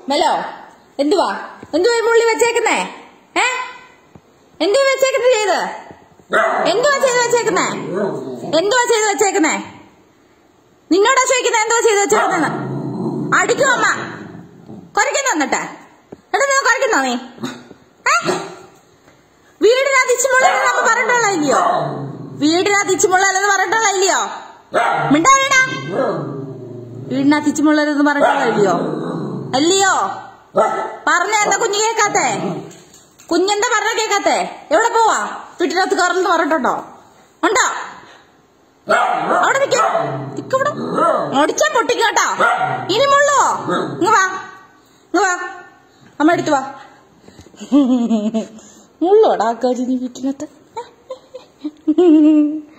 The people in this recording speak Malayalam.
മെലോ എന്തുവാ എന്തുവാ ഈ മുള്ളി വെച്ചേക്കുന്നേ ഏ എന്തുവാ വെച്ചേക്കുന്നത് ചെയ്ത് എന്തുവാ ചെയ്ത് വെച്ചേക്കുന്നേ എന്തുവാ ചെയ്ത് വെച്ചേക്കുന്നേ നിന്നോടാ ചോദിക്കുന്നത് എന്തുവാ ചെയ്ത് വെച്ചേക്കുന്നെന്ന് അടിക്കും അമ്മ കുറയ്ക്കുന്നു എന്നിട്ട് എടാ നീ കുറയ്ക്കുന്നോ നീ ഏ? വീടിനകത്ത് ഇച്ചിമുള്ള നമ്മ പറഞ്ഞിട്ടുള്ള ഇല്ലയോ വീടിനകത്ത് ഇച്ചിമുള്ള അല്ലെന്ന് പറഞ്ഞിട്ടുള്ള ഇല്ലയോ മിണ്ടാ വീടിനകത്ത് ഇച്ചിമുള്ളതെന്ന് പറഞ്ഞിട്ടുള്ള ഇല്ലയോ അല്ലയോ പറഞ്ഞ എന്താ കുഞ്ഞു കേക്കാത്തെ കുഞ്ഞെന്താ പറഞ്ഞ കേക്കാത്തെ എവിടെ പോവാ വീട്ടിനകത്ത് കയറുന്നത് പറഞ്ഞിട്ടുണ്ടോ ഉണ്ടോ അവിടെ നിക്ക നിക്കവിടെ ഒടിച്ചാ പൊട്ടിക്കും കേട്ടോ ഇനി മുള്ളുവോ ഇങ്ങ് വാ ഇങ്ങ് വാ അമ്മ എടുത്തു വാ മുള്ളോടാ കാര്യം വീട്ടിനകത്ത്